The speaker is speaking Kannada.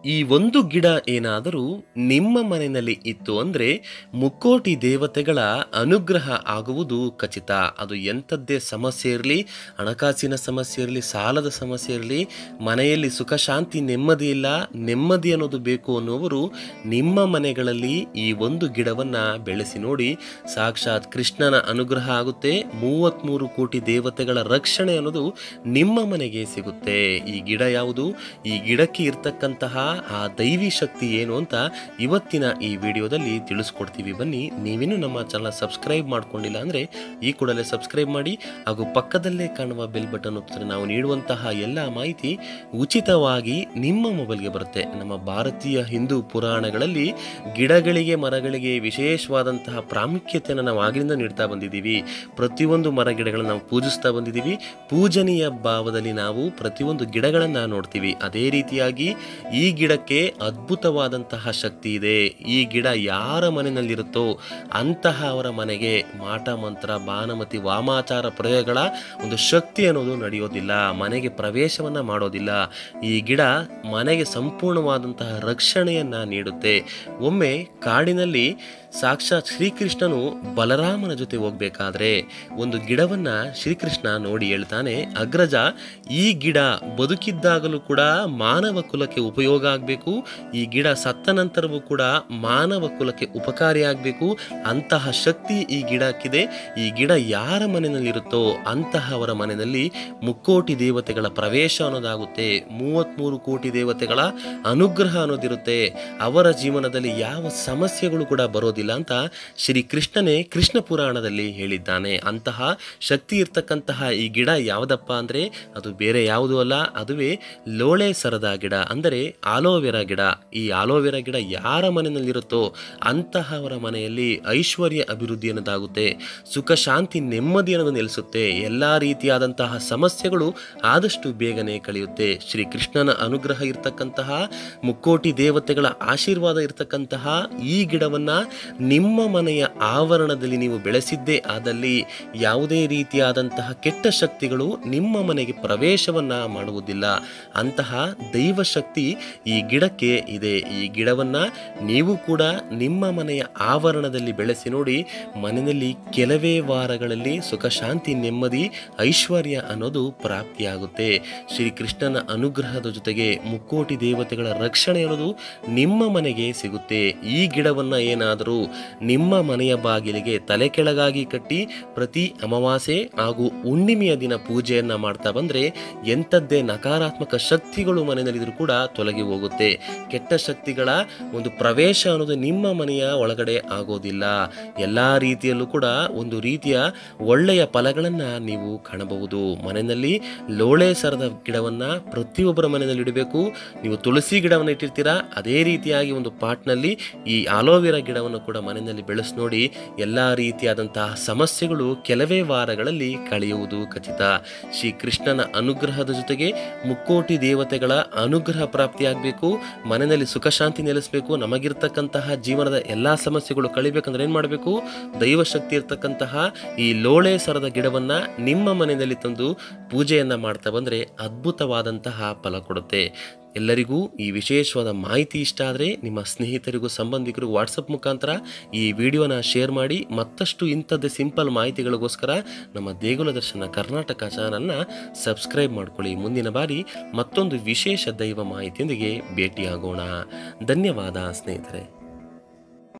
ಈ ಒಂದು ಗಿಡ ಏನಾದರೂ ನಿಮ್ಮ ಮನೆಯಲ್ಲಿ ಇತ್ತು ಅಂದರೆ ಮುಕ್ಕೋಟಿ ದೇವತೆಗಳ ಅನುಗ್ರಹ ಆಗುವುದು ಖಚಿತ ಅದು ಎಂಥದ್ದೇ ಸಮಸ್ಯೆ ಇರಲಿ ಹಣಕಾಸಿನ ಸಮಸ್ಯೆ ಇರಲಿ ಸಾಲದ ಸಮಸ್ಯೆ ಇರಲಿ ಮನೆಯಲ್ಲಿ ಸುಖ ಶಾಂತಿ ನೆಮ್ಮದಿ ಇಲ್ಲ ನೆಮ್ಮದಿ ಅನ್ನೋದು ಬೇಕು ಅನ್ನುವರು ನಿಮ್ಮ ಮನೆಗಳಲ್ಲಿ ಈ ಒಂದು ಗಿಡವನ್ನು ಬೆಳೆಸಿ ನೋಡಿ ಸಾಕ್ಷಾತ್ ಕೃಷ್ಣನ ಅನುಗ್ರಹ ಆಗುತ್ತೆ ಮೂವತ್ತ್ಮೂರು ಕೋಟಿ ದೇವತೆಗಳ ರಕ್ಷಣೆ ಅನ್ನೋದು ನಿಮ್ಮ ಮನೆಗೆ ಸಿಗುತ್ತೆ ಈ ಗಿಡ ಯಾವುದು ಈ ಗಿಡಕ್ಕೆ ಇರ್ತಕ್ಕಂತಹ ಆ ದೈವಿ ಶಕ್ತಿ ಏನು ಅಂತ ಇವತ್ತಿನ ಈ ವಿಡಿಯೋದಲ್ಲಿ ತಿಳಿಸ್ಕೊಡ್ತೀವಿ ಬನ್ನಿ ನೀವಿನ್ನೂ ನಮ್ಮ ಚಾನಲ್ ಸಬ್ಸ್ಕ್ರೈಬ್ ಮಾಡ್ಕೊಂಡಿಲ್ಲ ಅಂದರೆ ಈ ಕೂಡಲೇ ಸಬ್ಸ್ಕ್ರೈಬ್ ಮಾಡಿ ಹಾಗೂ ಪಕ್ಕದಲ್ಲೇ ಕಾಣುವ ಬೆಲ್ ಬಟನ್ ಒತ್ತಿದ್ರೆ ನಾವು ನೀಡುವಂತಹ ಎಲ್ಲ ಮಾಹಿತಿ ಉಚಿತವಾಗಿ ನಿಮ್ಮ ಮೊಬೈಲ್ಗೆ ಬರುತ್ತೆ ನಮ್ಮ ಭಾರತೀಯ ಹಿಂದೂ ಪುರಾಣಗಳಲ್ಲಿ ಗಿಡಗಳಿಗೆ ಮರಗಳಿಗೆ ವಿಶೇಷವಾದಂತಹ ಪ್ರಾಮುಖ್ಯತೆಯನ್ನು ನಾವು ಆಗಲಿಂದ ನೀಡ್ತಾ ಬಂದಿದ್ದೀವಿ ಪ್ರತಿಯೊಂದು ಮರ ಗಿಡಗಳನ್ನು ನಾವು ಪೂಜಿಸ್ತಾ ಬಂದಿದ್ದೀವಿ ಪೂಜನೀಯ ಭಾವದಲ್ಲಿ ನಾವು ಪ್ರತಿಯೊಂದು ಗಿಡಗಳನ್ನು ನೋಡ್ತೀವಿ ಅದೇ ರೀತಿಯಾಗಿ ಈ ಗಿಡಕ್ಕೆ ಅದ್ಭುತವಾದಂತಹ ಶಕ್ತಿ ಇದೆ ಈ ಗಿಡ ಯಾರ ಮನೆಯಲ್ಲಿರುತ್ತೋ ಅಂತಹ ಅವರ ಮನೆಗೆ ಮಾಟ ಮಂತ್ರ ಬಾನಮತಿ ವಾಮಾಚಾರ ಪ್ರಯೋಗಗಳ ಒಂದು ಶಕ್ತಿ ಅನ್ನೋದು ನಡೆಯೋದಿಲ್ಲ ಮನೆಗೆ ಪ್ರವೇಶವನ್ನ ಮಾಡೋದಿಲ್ಲ ಈ ಗಿಡ ಮನೆಗೆ ಸಂಪೂರ್ಣವಾದಂತಹ ರಕ್ಷಣೆಯನ್ನ ನೀಡುತ್ತೆ ಒಮ್ಮೆ ಕಾಡಿನಲ್ಲಿ ಸಾಕ್ಷಾತ್ ಶ್ರೀಕೃಷ್ಣನು ಬಲರಾಮನ ಜೊತೆ ಹೋಗ್ಬೇಕಾದ್ರೆ ಒಂದು ಗಿಡವನ್ನ ಶ್ರೀಕೃಷ್ಣ ನೋಡಿ ಹೇಳ್ತಾನೆ ಅಗ್ರಜ ಈ ಗಿಡ ಬದುಕಿದ್ದಾಗಲೂ ಕೂಡ ಮಾನವ ಕುಲಕ್ಕೆ ಉಪಯೋಗ ಆಗಬೇಕು ಈ ಗಿಡ ಸತ್ತ ನಂತರವೂ ಕೂಡ ಮಾನವ ಕುಲಕ್ಕೆ ಉಪಕಾರಿಯಾಗಬೇಕು ಅಂತಹ ಶಕ್ತಿ ಈ ಗಿಡಕ್ಕಿದೆ ಈ ಗಿಡ ಯಾರ ಮನೆಯಲ್ಲಿರುತ್ತೋ ಅಂತಹವರ ಮನೆಯಲ್ಲಿ ಮುಕ್ಕೋಟಿ ದೇವತೆಗಳ ಪ್ರವೇಶ ಅನ್ನೋದಾಗುತ್ತೆ ಮೂವತ್ತ್ಮೂರು ಕೋಟಿ ದೇವತೆಗಳ ಅನುಗ್ರಹ ಅನ್ನೋದಿರುತ್ತೆ ಅವರ ಜೀವನದಲ್ಲಿ ಯಾವ ಸಮಸ್ಯೆಗಳು ಕೂಡ ಬರೋದಿಲ್ಲ ಅಂತ ಶ್ರೀ ಕೃಷ್ಣನೇ ಕೃಷ್ಣ ಪುರಾಣದಲ್ಲಿ ಹೇಳಿದ್ದಾನೆ ಅಂತಹ ಶಕ್ತಿ ಇರ್ತಕ್ಕಂತಹ ಈ ಗಿಡ ಯಾವುದಪ್ಪ ಅಂದರೆ ಅದು ಬೇರೆ ಯಾವುದೂ ಅಲ್ಲ ಅದುವೇ ಲೋಳೆ ಸರದ ಗಿಡ ಅಂದರೆ ಆಲೋವೆರಾ ಗಿಡ ಈ ಆಲೋವೆರಾ ಗಿಡ ಯಾರ ಮನೆಯಲ್ಲಿರುತ್ತೋ ಅಂತಹವರ ಮನೆಯಲ್ಲಿ ಐಶ್ವರ್ಯ ಅಭಿವೃದ್ಧಿ ಅನ್ನೋದಾಗುತ್ತೆ ಸುಖ ಶಾಂತಿ ನೆಮ್ಮದಿ ಅನ್ನೋದು ನೆಲೆಸುತ್ತೆ ಎಲ್ಲ ರೀತಿಯಾದಂತಹ ಸಮಸ್ಯೆಗಳು ಆದಷ್ಟು ಬೇಗನೆ ಕಳೆಯುತ್ತೆ ಶ್ರೀ ಕೃಷ್ಣನ ಅನುಗ್ರಹ ಇರ್ತಕ್ಕಂತಹ ಮುಕ್ಕೋಟಿ ದೇವತೆಗಳ ಆಶೀರ್ವಾದ ಇರ್ತಕ್ಕಂತಹ ಈ ಗಿಡವನ್ನ ನಿಮ್ಮ ಮನೆಯ ಆವರಣದಲ್ಲಿ ನೀವು ಬೆಳೆಸಿದ್ದೇ ಆದಲ್ಲಿ ಯಾವುದೇ ರೀತಿಯಾದಂತಹ ಕೆಟ್ಟ ಶಕ್ತಿಗಳು ನಿಮ್ಮ ಮನೆಗೆ ಪ್ರವೇಶವನ್ನ ಮಾಡುವುದಿಲ್ಲ ಅಂತಹ ದೈವ ಶಕ್ತಿ ಈ ಗಿಡಕ್ಕೆ ಇದೆ ಈ ಗಿಡವನ್ನ ನೀವು ಕೂಡ ನಿಮ್ಮ ಮನೆಯ ಆವರಣದಲ್ಲಿ ಬೆಳೆಸಿ ನೋಡಿ ಮನೆಯಲ್ಲಿ ಕೆಲವೇ ವಾರಗಳಲ್ಲಿ ಸುಖ ಶಾಂತಿ ನೆಮ್ಮದಿ ಐಶ್ವರ್ಯ ಅನ್ನೋದು ಪ್ರಾಪ್ತಿಯಾಗುತ್ತೆ ಶ್ರೀ ಕೃಷ್ಣನ ಅನುಗ್ರಹದ ಜೊತೆಗೆ ಮುಕ್ಕೋಟಿ ದೇವತೆಗಳ ರಕ್ಷಣೆ ಅನ್ನೋದು ನಿಮ್ಮ ಮನೆಗೆ ಸಿಗುತ್ತೆ ಈ ಗಿಡವನ್ನ ಏನಾದರೂ ನಿಮ್ಮ ಮನೆಯ ಬಾಗಿಲಿಗೆ ತಲೆ ಕೆಳಗಾಗಿ ಕಟ್ಟಿ ಪ್ರತಿ ಅಮಾವಾಸ್ಯೆ ಹಾಗೂ ಹುಣ್ಣಿಮೆಯ ದಿನ ಪೂಜೆಯನ್ನ ಮಾಡ್ತಾ ಬಂದ್ರೆ ಎಂಥದ್ದೇ ನಕಾರಾತ್ಮಕ ಶಕ್ತಿಗಳು ಮನೆಯಲ್ಲಿದ್ರೂ ಕೂಡ ತೊಲಗಿ ಹೋಗುತ್ತೆ ಕೆಟ್ಟ ಶಕ್ತಿಗಳ ಒಂದು ಪ್ರವೇಶ ಅನ್ನೋದು ನಿಮ್ಮ ಮನೆಯ ಒಳಗಡೆ ಆಗೋದಿಲ್ಲ ಎಲ್ಲ ರೀತಿಯಲ್ಲೂ ಕೂಡ ಒಂದು ರೀತಿಯ ಒಳ್ಳೆಯ ಫಲಗಳನ್ನ ನೀವು ಕಾಣಬಹುದು ಮನೆಯಲ್ಲಿ ಲೋಳೆ ಸರದ ಗಿಡವನ್ನ ಪ್ರತಿಯೊಬ್ಬರ ಮನೆಯಲ್ಲಿ ಇಡಬೇಕು ನೀವು ತುಳಸಿ ಗಿಡವನ್ನು ಇಟ್ಟಿರ್ತೀರಾ ಅದೇ ರೀತಿಯಾಗಿ ಒಂದು ಪಾಟ್ನಲ್ಲಿ ಈ ಆಲೋವೆರಾ ಗಿಡವನ್ನು ಕೂಡ ಮನೆಯಲ್ಲಿ ಬೆಳೆಸಿ ನೋಡಿ ಎಲ್ಲ ರೀತಿಯಾದಂತಹ ಸಮಸ್ಯೆಗಳು ಕೆಲವೇ ವಾರಗಳಲ್ಲಿ ಕಳೆಯುವುದು ಖಚಿತ ಶ್ರೀ ಕೃಷ್ಣನ ಅನುಗ್ರಹದ ಜೊತೆಗೆ ಮುಕ್ಕೋಟಿ ದೇವತೆಗಳ ಅನುಗ್ರಹ ಪ್ರಾಪ್ತಿಯಾಗಬೇಕು ಮನೆಯಲ್ಲಿ ಸುಖ ಶಾಂತಿ ನೆಲೆಸಬೇಕು ನಮಗಿರ್ತಕ್ಕಂತಹ ಜೀವನದ ಎಲ್ಲ ಸಮಸ್ಯೆಗಳು ಕಳಿಬೇಕಂದ್ರೆ ಏನು ಮಾಡಬೇಕು ದೈವ ಶಕ್ತಿ ಇರ್ತಕ್ಕಂತಹ ಈ ಲೋಳೆ ಸರದ ಗಿಡವನ್ನ ನಿಮ್ಮ ಮನೆಯಲ್ಲಿ ತಂದು ಪೂಜೆಯನ್ನ ಮಾಡ್ತಾ ಬಂದ್ರೆ ಅದ್ಭುತವಾದಂತಹ ಫಲ ಕೊಡುತ್ತೆ ಎಲ್ಲರಿಗೂ ಈ ವಿಶೇಷವಾದ ಮಾಹಿತಿ ಇಷ್ಟ ಆದರೆ ನಿಮ್ಮ ಸ್ನೇಹಿತರಿಗೂ ಸಂಬಂಧಿಕರಿಗೂ ವಾಟ್ಸಪ್ ಮುಖಾಂತರ ಈ ವಿಡಿಯೋನ ಶೇರ್ ಮಾಡಿ ಮತ್ತಷ್ಟು ಇಂಥದ್ದೇ ಸಿಂಪಲ್ ಮಾಹಿತಿಗಳಿಗೋಸ್ಕರ ನಮ್ಮ ದೇಗುಲ ದರ್ಶನ ಕರ್ನಾಟಕ ಚಾನಲ್ನ ಸಬ್ಸ್ಕ್ರೈಬ್ ಮಾಡ್ಕೊಳ್ಳಿ ಮುಂದಿನ ಬಾರಿ ಮತ್ತೊಂದು ವಿಶೇಷ ದೈವ ಮಾಹಿತಿಯೊಂದಿಗೆ ಭೇಟಿಯಾಗೋಣ ಧನ್ಯವಾದ ಸ್ನೇಹಿತರೆ